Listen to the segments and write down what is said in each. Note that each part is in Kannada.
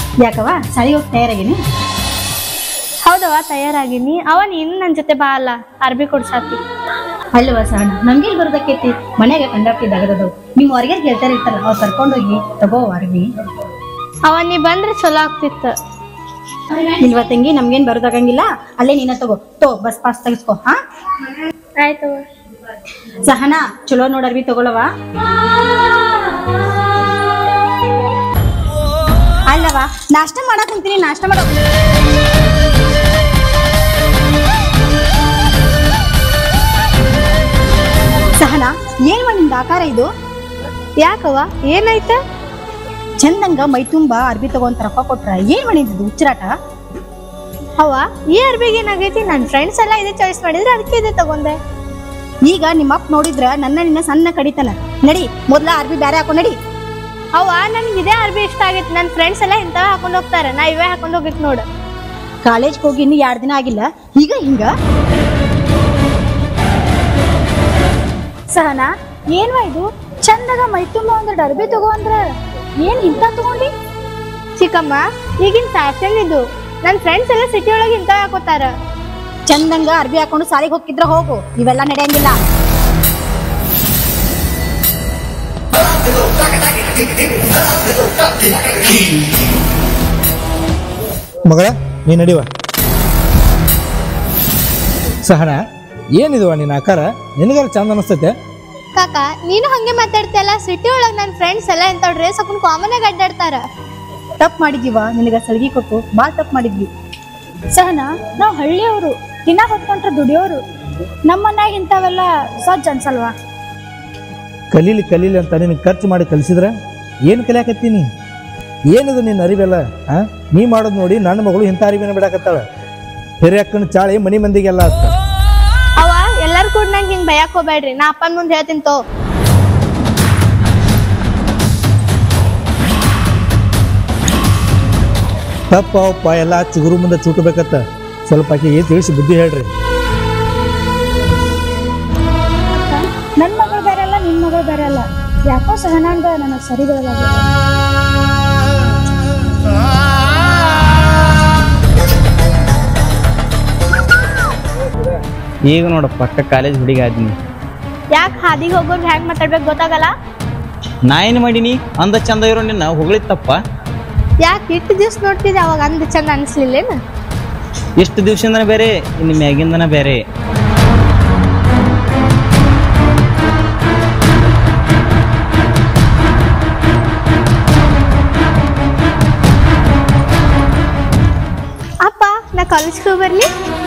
ಯಾಕವ ಸಾಲಿಗೆ ಹೋಗಿ ತಯಾರಾಗಿನಿ ಹೌದವ ತಯಾರಾಗಿನಿ ಅವ ನೀನು ನನ್ನ ಜೊತೆ ಬಾ ಅಲ್ಲ ಅರ್ಬಿ ಕೊಡ್ಸಾತಿ ಅಲ್ಲವ ಸಹನ ನಮ್ಗೆ ಇಲ್ಲಿ ಬರೋದಕ್ಕೈತಿ ಮನ್ಯಾಗ ಕಂಡಾಪ್ಟಿ ದಗದವು ನಿಮ್ಮ ಹೊರಗೆ ಗೆಳ್ತಾರ ಇರ್ತಾರ ಅವ್ರು ಕರ್ಕೊಂಡೋಗಿ ತಗೋ ಅರ್ಬಿ ಅವ ನೀ ಬಂದ್ರೆ ಚಲೋ ಆಗ್ತಿತ್ತು ಇಲ್ವ ತಂಗಿ ನಮ್ಗೇನ್ ಬರೋದಾಗಂಗಿಲ್ಲ ಅಲ್ಲೇ ನೀನ ತಗೋ ತೋ ಬಸ್ ಪಾಸ್ ತೆಗಿಸ್ಕೋ ಹಾ ಆಯ್ತವ ಸಹನ ಚಲೋ ನೋಡ್ ಅರ್ಬಿ ತಗೊಳವ ಅಲ್ಲವ ನಾಷ್ಟ ಮಾಡಕ್ ಕುಂತೀನಿ ನಾಷ್ಟ ಮಾಡೋ ಸಹನ ಏನ್ ನಿಮ್ದು ಆಕಾರ ಇದು ಯಾಕವ ಏನಾಯ್ತ ಚಂದಂಗ ಮೈ ತುಂಬಾ ಅರ್ಬಿ ತಗೊಂತ ರೊಕ್ಕ ಕೊಟ್ರ ಏನ್ ಮಾಡಿದ್ದು ಹುಚ್ಚರಾಟ ಅವ ಈ ಅರ್ಬಿಗೆ ಏನಾಗೈತಿ ನನ್ನ ಫ್ರೆಂಡ್ಸ್ ಎಲ್ಲ ಇದೇ ಚಾಯ್ಸ್ ಮಾಡಿದ್ರೆ ಅದಕ್ಕೆ ಇದೇ ತಗೊಂಡೆ ಈಗ ನಿಮ್ಮ ಅಪ್ಪ ನೋಡಿದ್ರ ನನ್ನ ನಿನ್ನ ಸಣ್ಣ ಕಡಿತಾನ ನಡಿ ಮೊದ್ಲ ಅರ್ಬಿ ಬ್ಯಾರೆ ಹಾಕೋ ನಡಿ ಅವ ನನ್ಗೆ ಇದೇ ಅರ್ಬಿ ಇಷ್ಟ ಆಗೈತಿ ನನ್ನ ಫ್ರೆಂಡ್ಸ್ ಎಲ್ಲ ಇಂಥವ ಹಾಕೊಂಡು ಹೋಗ್ತಾರೆ ನಾ ಇವೇ ಹಾಕೊಂಡು ಹೋಗಿಕ್ ನೋಡು ಕಾಲೇಜ್ಗೆ ಹೋಗಿ ಇನ್ನು ಎರಡ್ ದಿನ ಆಗಿಲ್ಲ ಈಗ ಹಿಂಗ ಸಹನಾ ಏನ್ವ ಇದು ಚಂದಾಗ ಮೈ ತುಂಬ ಒಂದ್ ಅರ್ಬಿ ತಗೋ ಅಂದ್ರ ಏನ್ ಇಂತ ತಗೊಂಡಿ ಚಿಕ್ಕಮ್ಮ ಈಗಿನ ಫ್ಯಾಷನ್ ಇದು ನನ್ನ ಫ್ರೆಂಡ್ಸ್ ಎಲ್ಲ ಸಿಟಿ ಒಳಗೆ ಇಂಥವ ಹಾಕೋತಾರ ಚಂದಂಗ ಅರ್ಬಿ ಹಾಕೊಂಡು ಸಾಲಿಗೆ ಹೋಗಿದ್ರ ಹೋಗು ಇವೆಲ್ಲ ನಡೆಯಂಗಿಲ್ಲ ಮಗಳ ನೀ ನಡಿವ ಸಹನ ಏನಿದು ನಿನ್ನ ಆಕಾರ ನಿನಗಾರ ಚಂದ ಅನಿಸ್ತೈತೆ ಕಾಕ ನೀನು ಹಂಗೆ ಮಾತಾಡ್ತಿಯಲ್ಲ ಸಿಟಿ ಒಳಗೆ ನನ್ನ ಫ್ರೆಂಡ್ಸ್ ಎಲ್ಲ ಇಂಥ ಡ್ರೆಸ್ ಹಾಕೊಂಡು ಕಾಮನ್ ಆಗಿ ಅಡ್ಡಾಡ್ತಾರ ತಪ್ಪು ಮಾಡಿದೀವ ನಿನಗ ಸಲ್ಗಿ ಕೊಟ್ಟು ಬಾಳ್ ತಪ್ಪು ಮಾಡಿದ್ವಿ ಸಹನಾ ನಾವು ಹಳ್ಳಿಯವರು ದಿನ ಹೊತ್ಕೊಂಡ್ರೆ ದುಡಿಯೋರು ನಮ್ಮ ಮನ್ಯಾಗ ಇಂಥವೆಲ್ಲ ಸಜ್ಜ ಅನ್ಸಲ್ವಾ ಕಲೀಲಿ ಕಲೀಲಿ ಅಂತ ನಿನಗೆ ಖರ್ಚು ಮಾಡಿ ಕಲಿಸಿದ್ರೆ ಏನು ಕಲಿಯಾಕತ್ತೀನಿ ಏನಿದು ನಿನ್ನ ಅರಿವೆಲ್ಲ ಆ ನೀ ಮಾಡೋದು ನೋಡಿ ನನ್ನ ಮಗಳು ಇಂಥ ಅರಿವಿನ ಬಿಡಾಕತ್ತಾಳ ಹಿರಿಯಕ್ಕನ ಚಾಳಿ ಮನಿ ಮಂದಿಗೆಲ್ಲ ಅತ್ತ ಅವ ಎಲ್ಲಾರು ಕೂಡ ನಂಗೆ ಹಿಂಗೆ ಭಯಕ್ ಹೋಗ್ಬೇಡ್ರಿ ನಾ ಅಪ್ಪನ ಮುಂದೆ ಹೇಳ್ತೀನಿ ತೋ ತಪ್ಪ ಅಪ್ಪ ಎಲ್ಲ ಚಿಗುರು ಮುಂದೆ ಚೂಟಬೇಕತ್ತ ಸ್ವಲ್ಪ ಆಕೆ ತಿಳಿಸಿ ಬುದ್ಧಿ ಹೇಳ್ರಿ ನನ್ನ ಮಗಳು ಬೇರೆ ಅಲ್ಲ ನಿನ್ನ ಮಗಳು ಬೇರೆ ಅಲ್ಲ ಯಾಕೋ ಸಹನಾಂಗ ನನಗೆ ಸರಿ ಬರಲ್ಲ ಈಗ ನೋಡು ಪಕ್ಕ ಕಾಲೇಜ್ ಹುಡುಗಿ ಆದ್ನಿ ಯಾಕೆ ಹಾದಿಗೆ ಹೋಗೋರು ಹ್ಯಾಂಗ್ ಮಾತಾಡ್ಬೇಕು ಗೊತ್ತಾಗಲ್ಲ ನಾ ಏನು ಮಾಡೀನಿ ಅಂದ ಚಂದ ಇರೋ ನಿನ್ನ ಹೊಗಳಿತ್ತಪ್ಪ ಯಾಕೆ ಇಟ್ಟು ದಿವ್ಸ ನೋಡ್ತಿದ್ದೆ ಅವಾಗ ಅಂದ ಚಂದ ಅನ್ಸ್ಲಿಲ್ಲೇನು ಇಷ್ಟು ದಿವ್ಸದಿಂದನ ಬೇರೆ ಇನ್ನು ಮ್ಯಾಗಿಂದನ ಬೇರೆ ಅಪ್ಪ ನಾ ಕಾಲೇಜ್ಗೆ ಹೋಗಿ ಬರ್ಲಿ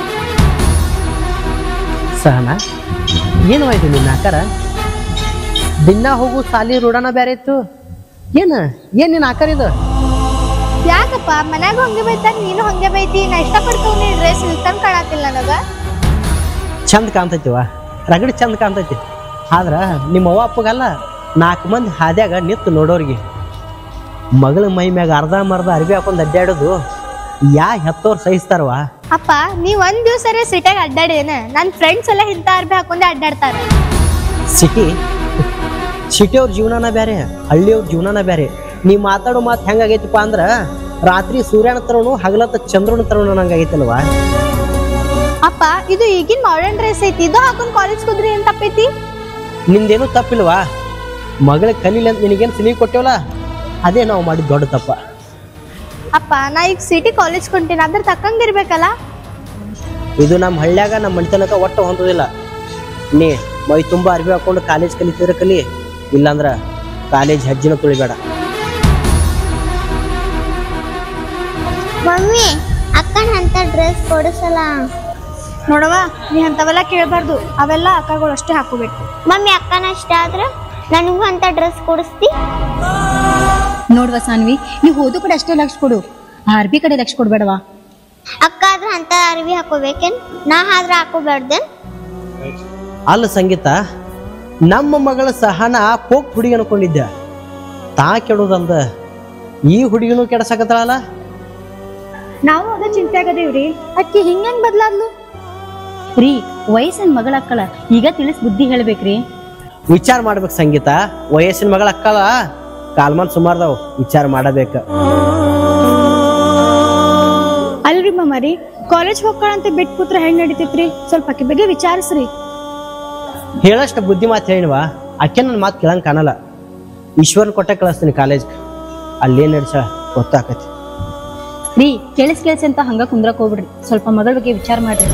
ಸಹನ ಏನು ಆಯ್ತು ನಿನ್ನ ಆಕಾರ ದಿನ ಹೋಗು ಸಾಲಿ ರೂಢನ ಬೇರೆ ಇತ್ತು ಏನು ಏನು ನಿನ್ನ ಆಕಾರ ಇದು ಯಾಕಪ್ಪ ಮನ್ಯಾಗ ಹಂಗೆ ಬೈತಾಗ ನೀನು ಹಂಗೆ ಬೈತಿ ನಾ ಇಷ್ಟಪಡ್ತೀನಿ ಡ್ರೆಸ್ ಇಲ್ತಂಗ್ ಕಾಣತಿಲ್ಲ ನನಗ ಚಂದ ಕಾಣ್ತೈತಿವ ರಗಡಿ ಚಂದ ಕಾಣ್ತೈತಿ ಆದ್ರ ನಿಮ್ಮ ಅವ್ವ ಅಪ್ಪಗಲ್ಲ ನಾಲ್ಕು ಮಂದಿ ಹಾದ್ಯಾಗ ನಿಂತು ನೋಡೋರಿಗೆ ಮಗಳ ಮೈ ಮ್ಯಾಗ ಅರ್ಧ ಮರ್ಧ ಅರ್ಬಿ ಹಾಕೊಂಡು ಅಡ್ಡಾಡೋದು ಯಾ ಹೆತ್ತೋರ್ ಸಹಿಸ್ತಾರವ ಅಪ್ಪ ನೀವ್ ಒಂದ್ ದಿವ್ಸ ಸಿಟಿಯಾಗ ಅಡ್ಡಾಡೇನ ನನ್ನ ಫ್ರೆಂಡ್ಸ್ ಎಲ್ಲ ಇಂಥ ಅರ್ಬಿ ಹಾಕೊಂಡೆ ಅಡ್ಡಾಡ್ತಾರ ಸಿಟಿ ಸಿಟಿಯವ್ರ ಜೀವನನ ಬೇರೆ ಹಳ್ಳಿಯವ್ರ ಜೀವನನ ಬೇರೆ ನೀ ಮಾತಾಡೋ ಮಾತು ಹೆಂಗಾಗೈತಿಪ್ಪ ಅಂದ್ರ ರಾತ್ರಿ ಸೂರ್ಯನ ತರೋನು ಹಗಲತ್ತ ಚಂದ್ರನ ತರೋನು ಹಂಗಾಗೈತಲ್ವಾ ಅಪ್ಪ ಇದು ಈಗಿನ ಮಾಡರ್ನ್ ಡ್ರೆಸ್ ಐತಿ ಇದು ಹಾಕೊಂಡ್ ಕಾಲೇಜ್ ಕುದ್ರಿ ಏನ್ ತಪ್ಪೈತಿ ನಿಂದೇನು ತಪ್ಪಿಲ್ವಾ ಮಗಳ ಕಲೀಲಿ ಅಂತ ನಿನಗೇನು ಸಿಲಿ ಕೊಟ್ಟೇವಲ್ಲ ಅದೇ ನಾವು ಮಾಡಿದ ದೊಡ್ಡ ತಪ್ಪ ಅಪ್ಪ ನಾ ಈಗ ಸಿಟಿ ಕಾಲೇಜ್ ಕೊಂತೀನಿ ಅದ್ರ ತಕ್ಕಂಗಿರ್ಬೇಕಲ್ಲ ಇದು ನಮ್ಮ ಹಳ್ಳ್ಯಾಗ ನಮ್ಮ ಮನೆತನಕ ಒಟ್ಟು ಹೊಂದೋದಿಲ್ಲ ನೀ ಮೈ ತುಂಬ ಅರ್ಬಿ ಹಾಕೊಂಡು ಕಾಲೇಜ್ ಕಲಿತಿದ್ರೆ ಕಲಿ ಇಲ್ಲಾಂದ್ರ ಕಾಲೇಜ್ ಹೆಜ್ಜೆನ ತುಳಿಬೇಡ ಮಮ್ಮಿ ಅಕ್ಕನ ಅಂತ ಡ್ರೆಸ್ ಕೊಡಿಸಲ್ಲ ನೋಡವ ನೀ ಅಂತವೆಲ್ಲ ಕೇಳಬಾರ್ದು ಅವೆಲ್ಲ ಅಕ್ಕಗಳು ಅಷ್ಟೇ ಹಾಕೋಬೇಕು ಮಮ್ಮಿ ಅಕ್ಕನ ಇಷ್ಟ ಆದ್ರೆ ನನಗೂ ಅಂತ ಡ್ರೆಸ್ ಕೊಡಿಸ್ತಿ ನೋಡ್ವ ಸಾನ್ವಿ ನೀವು ಹೋದು ಕಡೆ ಅಷ್ಟೇ ಲಕ್ಷ ಕೊಡು ಆ ಅರ್ಬಿ ಕಡೆ ಲಕ್ಷ ಕೊಡ್ಬೇಡವಾ ಅಕ್ಕ ಆದ್ರೆ ಅಂತ ಅರ್ವಿ ಹಾಕೋಬೇಕೇನ್ ನಾ ಆದ್ರೆ ಹಾಕೋಬೇಡ್ದೇನ್ ಅಲ್ಲ ಸಂಗೀತ ನಮ್ಮ ಮಗಳ ಸಹನ ಪೋಕ್ ಹುಡುಗಿ ಅನ್ಕೊಂಡಿದ್ದೆ ತಾ ಕೆಡೋದಂದ ಈ ಹುಡುಗಿನೂ ಕೆಡಸಕತ್ತಳಲ್ಲ ನಾವು ಅದ ಚಿಂತೆ ಆಗದೇವ್ರಿ ಅಕ್ಕಿ ಹಿಂಗಂಗ್ ಬದ್ಲಾದ್ಲು ರೀ ವಯಸ್ಸಿನ ಮಗಳ ಅಕ್ಕಳ ಈಗ ತಿಳಿಸ್ ಬುದ್ಧಿ ಹೇಳ್ಬೇಕ್ರಿ ವಿಚಾರ ಮಾಡ್ಬೇಕು ಸಂಗೀತ ವಯಸ್ಸಿನ ಮಗಳ ಅಕ್ಕಳ ಕಾಲ್ಮಾನ್ ಸುಮಾರ್ದವ್ ವಿಚಾರ ಮಾಡಬೇಕ ಮಾಮಾರಿ ಕಾಲೇಜ್ ಹೋಗ್ಕೊಳ್ಳಂತ ಬಿಟ್ಟು ಕೂತ್ರ ಹೆಂಗ್ ನಡೀತೈತ್ರಿ ಸ್ವಲ್ಪ ಆಕಿ ಬಗ್ಗೆ ವಿಚಾರಿಸ್ರಿ ಹೇಳಷ್ಟು ಬುದ್ಧಿ ಮಾತು ಹೇಳಿವ ಅಕ್ಕೆ ನನ್ನ ಮಾತು ಕೇಳಂಗೆ ಕಾಣಲ್ಲ ಈಶ್ವರನ್ ಕೊಟ್ಟೆ ಕಳಿಸ್ತೀನಿ ಕಾಲೇಜ್ಗೆ ಅಲ್ಲೇನು ನಡ್ಸ ಗೊತ್ತಾಕತಿ ರೀ ಕೇಳಿಸ್ ಕೇಳಿಸಿ ಅಂತ ಹಂಗ ಕುಂದ್ರಕ್ ಹೋಗ್ಬಿಡ್ರಿ ಸ್ವಲ್ಪ ಮಗಳ ಬಗ್ಗೆ ವಿಚಾರ ಮಾಡ್ರಿ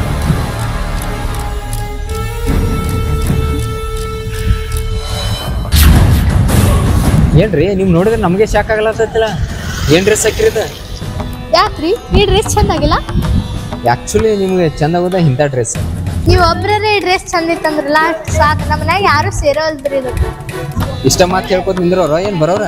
ಏನ್ರಿ ನಿಮ್ ನೋಡಿದ್ರೆ ನಮಗೆ ಶಾಕ್ ಆಗಲತ್ತಲ್ಲ ಏನ್ ಡ್ರೆಸ್ ಹಾಕಿರಿದ ಯಾಕ್ರಿ ಈ ಡ್ರೆಸ್ ಚಂದ ಆಗಿಲ್ಲ ಆಕ್ಚುಲಿ ನಿಮ್ಗೆ ಚಂದ ಆಗೋದ ಇಂಥ ಡ್ರೆಸ್ ನೀವು ಒಬ್ರೇ ಈ ಡ್ರೆಸ್ ಚಂದ ಇತ್ತಂದ್ರಲ್ಲ ಸಾಕು ನಮ್ಮ ಮನ್ಯಾಗ ಯಾರು ಸೇರೋಲ್ದ್ರಿ ಇದು ಇಷ್ಟ ಮಾತು ಕೇಳ್ಕೊತ ನಿಂದ್ರವ್ರ ಏನ್ ಬರೋರ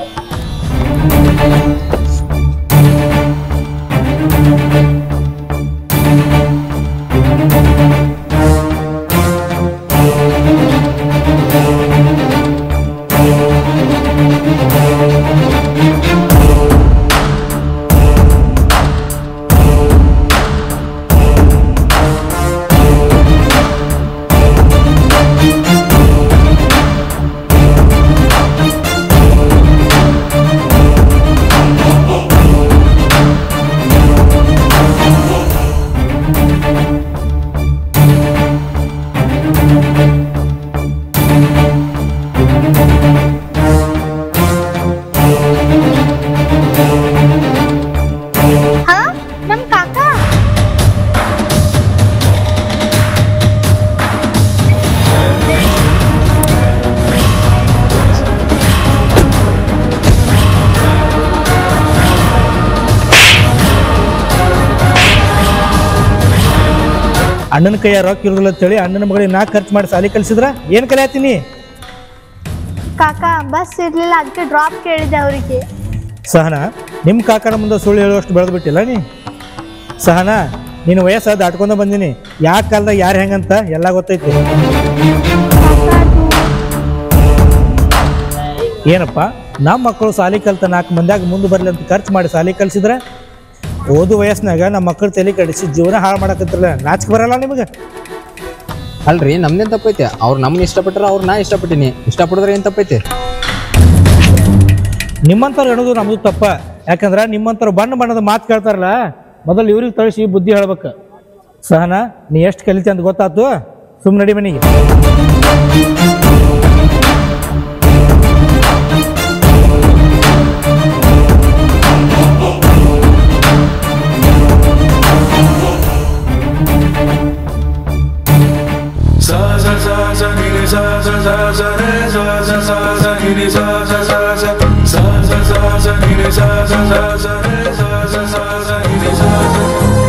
ಹಾ ನಮ್ ಕಾಕ ಅಣ್ಣನ ಕೈಯ ರೊಕ್ಕ ಇರೋದಿಲ್ಲ ಅಂತೇಳಿ ಅಣ್ಣನ ಮಗಳಿಗೆ ನಾ ಖರ್ಚು ಮಾಡಿ ಸಾಲಿ ಕಲಿಸಿದ್ರ ಏನು ಕಲಿಯಾತೀನಿ ಕಾಕ ಬಸ್ ಇರ್ಲಿಲ್ಲ ಅದಕ್ಕೆ ಡ್ರಾಪ್ ಕೇಳಿದೆ ಅವರಿಗೆ ಸಹನಾ ನಿಮ್ಮ ಕಾಕನ ಮುಂದೆ ಸುಳ್ಳು ಹೇಳುವಷ್ಟು ಬೆಳೆದು ಬಿಟ್ಟಿಲ್ಲ ನೀ ಸಹನಾ ನಿನ್ನ ವಯಸ್ಸು ದಾಟ್ಕೊಂಡ ಬಂದೀನಿ ಯಾವ ಕಾಲದಾಗ ಯಾರು ಹೆಂಗಂತ ಎಲ್ಲ ಗೊತ್ತೈತಿ ಏನಪ್ಪ ನಮ್ಮ ಮಕ್ಕಳು ಸಾಲಿ ಕಲ್ತ ನಾಲ್ಕು ಮಂದ್ಯಾಗ ಮುಂದೆ ಬರಲಿ ಅಂತ ಖರ್ಚು ಮಾಡಿ ಸಾಲಿ ಕಲಿಸಿದ್ರೆ ಓದು ವಯಸ್ಸಿನಾಗ ನಮ್ಮ ಮಕ್ಕಳು ತಲೆ ಕಡಿಸಿ ಜೀವನ ಹಾಳು ಮಾಡಕತ್ತಿರಲ್ಲ ನಾಚಿಕೆ ಬರಲ್ಲ ನಿಮಗೆ ಅಲ್ರಿ ನಮ್ದೇನ್ ತಪ್ಪೈತೆ ಅವ್ರು ನಮ್ನ ಇಷ್ಟಪಟ್ರ ಅವ್ರು ನಾ ಇಷ್ಟಪಟ್ಟಿನಿ ಇಷ್ಟಪಡಿದ್ರೆ ಏನ್ ತಪ್ಪೈತೆ ನಿಮ್ಮಂಥವ್ರು ಅನ್ನೋದು ನಮ್ಮದು ತಪ್ಪ ಯಾಕಂದ್ರೆ ನಿಮ್ಮಂಥವ್ರು ಬಣ್ಣ ಬಣ್ಣದ ಮಾತು ಕೇಳ್ತಾರಲ್ಲ ಮೊದಲು ಇವ್ರಿಗೆ ತಳಿಸಿ ಬುದ್ಧಿ ಹೇಳ್ಬೇಕು ಸಹನಾ ನೀ ಎಷ್ಟು ಕಲಿತಿ ಅಂತ ಗೊತ್ತಾತು ಸುಮ್ಮನೆ ನಡಿ ಮನೆಗೆ sa sa sa sa ni ni sa sa sa sa re sa sa sa sa ni ni sa sa sa sa sa sa sa sa ni ni sa sa sa sa re sa sa sa sa ni ni sa sa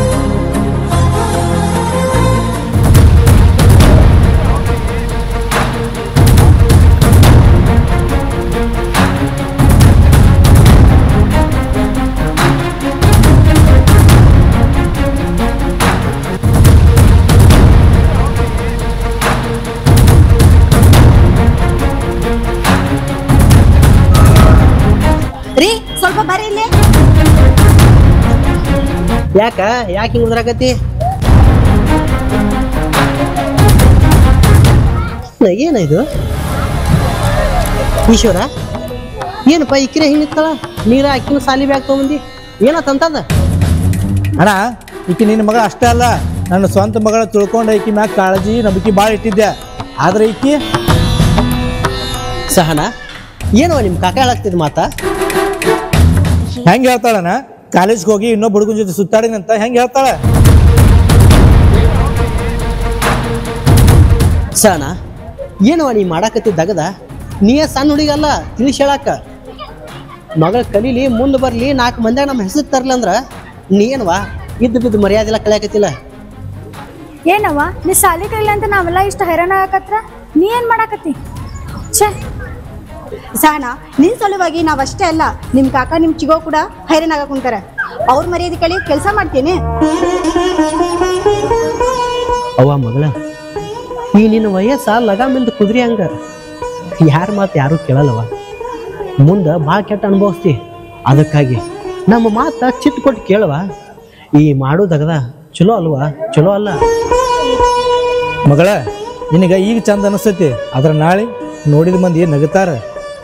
ರೀ ಸ್ವಲ್ಪ ಬರ್ರಿ ಇಲ್ಲಿ ಯಾಕ ಯಾಕೆ ಹಿಂಗೆ ಉದ್ರಾಕತಿ ಏನ ಇದು ಈಶ್ವರ ಏನಪ್ಪ ಇಕ್ರೆ ಹಿಂಗಿತ್ತಳ ನೀರ ಅಕ್ಕಿನ ಸಾಲಿ ಬ್ಯಾಗ್ ತೊಗೊಂಬಂದಿ ಏನತ್ತಂತದ ಅಣ್ಣ ಈಕಿ ನಿನ್ನ ಮಗಳ ಅಷ್ಟೇ ಅಲ್ಲ ನನ್ನ ಸ್ವಂತ ಮಗಳ ತಿಳ್ಕೊಂಡು ಈಕಿ ಮ್ಯಾಗ ಕಾಳಜಿ ನಂಬಿಕೆ ಭಾಳ ಇಟ್ಟಿದ್ದೆ ಆದ್ರೆ ಈಕಿ ಸಹನ ಏನೋ ನಿಮ್ಮ ಕಾಕ ಹೇಳಾಗ್ತಿದ್ ಮಾತಾ ಹೆಂಗೆ ಹೇಳ್ತಾಳಣ್ಣ ಕಾಲೇಜ್ಗೆ ಹೋಗಿ ಇನ್ನೊಬ್ಬ ಹುಡುಗನ ಜೊತೆ ಸುತ್ತಾಡಿನಂತ ಹೆಂಗೆ ಹೇಳ್ತಾಳೆ ಸಹನ ಏನೋ ನೀ ಮಾಡಾಕತ್ತಿದ್ದಾಗದ ನೀಯೇ ಸಣ್ಣ ಹುಡುಗಲ್ಲ ತಿಳಿಸಿ ಹೇಳಾಕ ಮಗಳ ಕಲೀಲಿ ಮುಂದೆ ಬರ್ಲಿ ನಾಲ್ಕು ಮಂದ್ಯಾಗ ನಮ್ಮ ಹೆಸರು ತರ್ಲಿ ಅಂದ್ರ ನೀ ಏನವಾ ಇದ್ದು ಬಿದ್ದು ಮರ್ಯಾದೆಲ್ಲ ಕಳಿಯಾಕತ್ತಿಲ್ಲ ಏನವ್ವ ನೀ ಸಾಲಿ ಕಲಿಲ್ಲ ಅಂತ ನಾವೆಲ್ಲ ಇಷ್ಟ ಹೈರಾಣ ಆಗಕತ್ರ ನೀ ಏನ್ ಮಾಡಾಕತ್ತಿ ಛೇ ಸಹನಾ ನಿನ್ ಸಲುವಾಗಿ ನಾವಷ್ಟೇ ಅಲ್ಲ ನಿಮ್ ಕಾಕ ನಿಮ್ ಚಿಗೋ ಕೂಡ ಹೈರಾಣ ಆಗ ಕುಂತಾರ ಅವ್ರ ಮರ್ಯಾದೆ ಕಳಿ ಕೆಲಸ ಮಾಡ್ತೇನೆ ಅವ್ವ ಮಗಳ ಈ ನಿನ್ನ ವಯಸ್ಸ ಲಗಾಮಿಂದ ಕುದುರೆ ಹಂಗ ಯಾರ ಮಾತು ಯಾರು ಕೇಳಲ್ಲವ ಮುಂದೆ ಭಾಳ ಕೆಟ್ಟ ಅನುಭವಿಸ್ತಿ ಅದಕ್ಕಾಗಿ ನಮ್ಮ ಮಾತ ಚಿತ್ ಕೊಟ್ಟು ಕೇಳವ ಈ ಮಾಡೋದಗದ ಚಲೋ ಅಲ್ವಾ ಚಲೋ ಅಲ್ಲ ಮಗಳ ನಿನಗೆ ಈಗ ಚಂದ ಅನಿಸ್ತೈತಿ ಆದ್ರೆ ನಾಳೆ ನೋಡಿದ ಮಂದಿ ನಗುತ್ತಾರ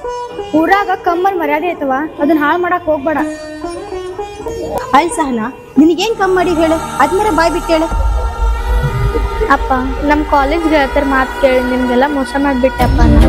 ಊರಾಗ ಕಮ್ಮನ್ ಮರ್ಯಾದೆ ಐತವ ಅದನ್ನ ಹಾಳು ಮಾಡಕ್ ಹೋಗ್ಬೇಡ ಅಲ್ ಸಹನಾ ನಿನಗೇನ್ ಕಮ್ಮಿ ಮಾಡಿ ಹೇಳು ಅದ್ಮೇಲೆ ಬಾಯ್ ಬಿಟ್ಟು ಹೇಳು ಅಪ್ಪ ನಮ್ಮ ಕಾಲೇಜ್ ಗೆಳತರ ಮಾತು ಕೇಳಿ ನಿಮ್ಗೆಲ್ಲ ಮೋಸ ಮಾಡಿಬಿಟ್ಟೆಪ್ಪ ನಾನು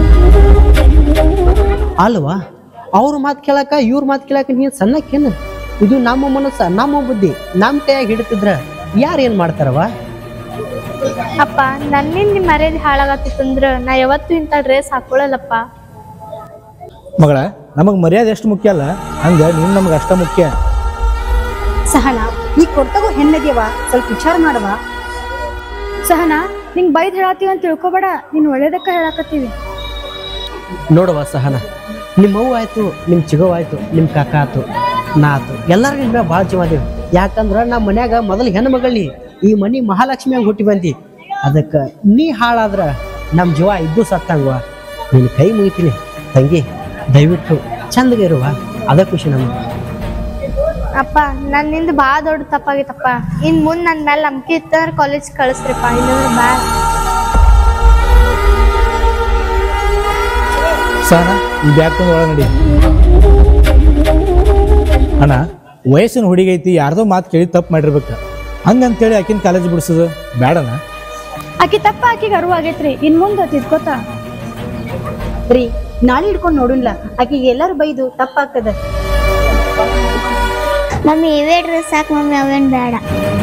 ಅಲ್ವಾ ಅವ್ರ ಮಾತು ಕೇಳಕ ಇವ್ರ ಮಾತು ಕೇಳಕ ನೀನು ಸಣ್ಣಕ್ಕೇನು ಇದು ನಮ್ಮ ಮನಸ್ಸ ನಮ್ಮ ಬುದ್ಧಿ ನಮ್ಮ ಕೈಯಾಗ ಹಿಡಿತಿದ್ರ ಯಾರು ಏನು ಮಾಡ್ತಾರವ ಅಪ್ಪ ನನ್ನಿಂದ ನಿಮ್ಮ ಮರ್ಯಾದೆ ಹಾಳಾಗತ್ತಿತ್ತಂದ್ರ ನಾ ಯಾವತ್ತೂ ಇಂಥ ಡ್ರೆಸ್ ಹಾಕೊಳ್ಳಲ್ಲಪ್ಪ ಮಗಳ ನಮಗೆ ಮರ್ಯಾದೆ ಎಷ್ಟು ಮುಖ್ಯ ಅಲ್ಲ ಹಂಗೆ ನೀನು ನಮ್ಗೆ ಅಷ್ಟ ಮುಖ್ಯ ಸಹನ ನೀ ಕೊಡ್ತಗೋ ಹೆಣ್ಣದ್ಯವ ಸ್ವಲ್ಪ ವಿಚಾರ ಮಾಡವ ಸಹನಾ ನಿಂಗ್ ಬೈದ್ ಹೇಳತ್ತೀವಿ ಅಂತ ತಿಳ್ಕೊಬೇಡ ನೀನ್ ಒಳ್ಳೇದಕ್ಕ ಹೇಳಾಕತ್ತೀವಿ ನೋಡುವ ಸಹನ ನಿಮ್ಮ ಅವ್ವ ಆಯ್ತು ನಿಮ್ಮ ಚಿಗವ್ ಆಯ್ತು ನಿಮ್ಮ ಕಾಕ ಆತು ನಾ ಆತು ಎಲ್ಲರೂ ನಿನ್ನ ಭಾಳ ಜೀವ ಅದೇವಿ ಯಾಕಂದ್ರ ನಮ್ಮ ಮನ್ಯಾಗ ಮೊದಲು ಹೆಣ್ಣು ಮಗಳಿ ಈ ಮನಿ ಮಹಾಲಕ್ಷ್ಮಿಯಾಗ ಹುಟ್ಟಿ ಬಂದಿ ಅದಕ್ಕೆ ನೀ ಹಾಳಾದ್ರ ನಮ್ಮ ಜೀವ ಇದ್ದು ಸತ್ತಂಗವ ನಿನ್ನ ಕೈ ಮುಗಿತೀನಿ ತಂಗಿ ದಯವಿಟ್ಟು ಚಂದಗೆ ಇರುವ ಅದ ಖುಷಿ ನಮ್ಗೆ ಅಪ್ಪ ನನ್ನಿಂದ ಭಾಳ ದೊಡ್ಡ ತಪ್ಪಾಗಿತ್ತಪ್ಪ ಇನ್ ಮುಂದೆ ನನ್ನ ಮೇಲೆ ನಂಬಿಕೆ ಇತ್ತಂದ್ರೆ ಕಾಲೇಜ್ ಕಳಿಸ್ರಿಪ್ಪ ಇಲ್ಲಂದ್ರೆ ಬ್ಯಾಡ ಸಹನ ಈ ಬ್ಯಾಗ್ ತಂದು ಒಳಗೆ ನಡಿ ಅಣ್ಣ ವಯಸ್ಸಿನ ಹುಡುಗಿ ಐತಿ ಯಾರ್ದೋ ಮಾತು ಕೇಳಿ ತಪ್ಪು ಮಾಡಿರ್ಬೇಕು ಹಂಗಂತೇಳಿ ಆಕಿನ ಕಾಲೇಜ್ ಬಿಡಿಸೋದು ಬೇಡಣ್ಣ ಆಕಿ ತಪ್ಪ ಆಕಿಗೆ ಅರಿವು ಆಗೈತ್ರಿ ಇನ್ ಮುಂದೆ ತಿದ್ಕೋತ ರೀ ನಾಳೆ ಹಿಡ್ಕೊಂಡು ನೋಡುನ್ಲ ಆಕಿಗೆ ಎಲ್ಲರೂ ಬೈದು ತಪ್ಪಾಗ್ತದ ಮಮ್ಮಿ ಇವೇ ಡ್ರೆಸ್ ಸಾಕು ಮಮ್ಮಿ ಅವೇನ್ ಬೇಡ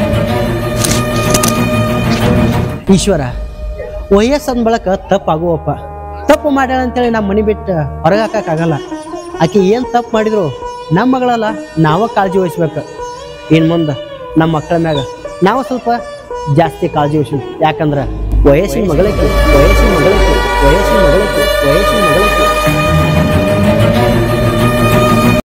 ಈಶ್ವರ ವಯಸ್ಸಂದ ಬಳಕ ತಪ್ಪಾಗುವಪ್ಪ ತಪ್ಪು ಮಾಡ್ಯಾಳ ಅಂತೇಳಿ ನಮ್ಮ ಮನೆ ಬಿಟ್ಟು ಹೊರಗೆ ಹಾಕಕ್ಕಾಗಲ್ಲ ಆಕೆ ಏನು ತಪ್ಪು ಮಾಡಿದ್ರು ನಮ್ಮ ಮಗಳಲ್ಲ ನಾವ ಕಾಳಜಿ ವಹಿಸ್ಬೇಕು ಇನ್ನು ಮುಂದೆ ನಮ್ಮ ಮಕ್ಕಳ ಮ್ಯಾಗ ನಾವು ಸ್ವಲ್ಪ ಜಾಸ್ತಿ ಕಾಳಜಿ ವಹಿಸ್ಬೇಕು ಯಾಕಂದ್ರೆ ವಯಸ್ಸಿನ ಮಗಳಕ್ಕೆ ವಯಸ್ಸಿನ ಮಗಳಕ್ಕೆ ವಯಸ್ಸಿನ ಮಗಳಕ್ಕೆ ವಯಸ್ಸಿನ ಮಗಳಕ್ಕೆ